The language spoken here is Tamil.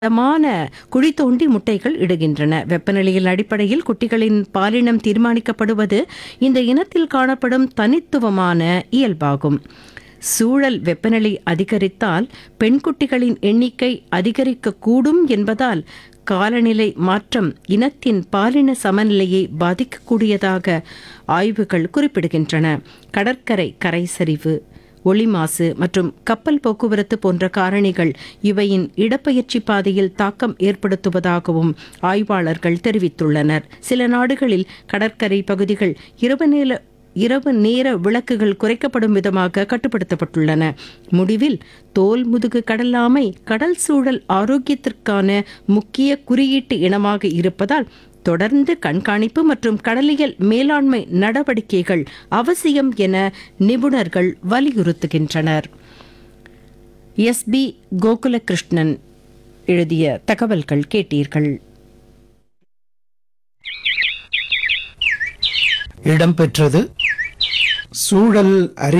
மான குழி தோண்டி முட்டைகள் இடுகின்றன வெப்பநிலையின் அடிப்படையில் குட்டிகளின் பாலினம் தீர்மானிக்கப்படுவது இந்த இனத்தில் காணப்படும் தனித்துவமான இயல்பாகும் சூழல் வெப்பநிலை அதிகரித்தால் பெண் குட்டிகளின் எண்ணிக்கை அதிகரிக்கக்கூடும் என்பதால் காலநிலை மாற்றம் இனத்தின் பாலின சமநிலையை பாதிக்கக்கூடியதாக ஆய்வுகள் குறிப்பிடுகின்றன கடற்கரை கரைசரிவு ஒளி மாசு மற்றும் கப்பல் போக்குவரத்து போன்ற காரணிகள் இவையின் இடப்பெயர்ச்சி பாதையில் தாக்கம் ஏற்படுத்துவதாகவும் ஆய்வாளர்கள் தெரிவித்துள்ளனர் சில நாடுகளில் கடற்கரை பகுதிகள் இரவு நேர இரவு நேர விளக்குகள் குறைக்கப்படும் விதமாக கட்டுப்படுத்தப்பட்டுள்ளன முடிவில் தோல் முதுகு கடலாமை கடல் சூழல் ஆரோக்கியத்திற்கான முக்கிய குறியீட்டு இனமாக இருப்பதால் தொடர்ந்து கண்காணிப்பு மற்றும் கடலியல் மேலாண்மை நடவடிக்கைகள் அவசியம் என நிபுணர்கள் வலியுறுத்துகின்றனர் எஸ் பி கோகுலகிருஷ்ணன் எழுதிய தகவல்கள் கேட்டீர்கள் இடம்பெற்றது சூழல் அறி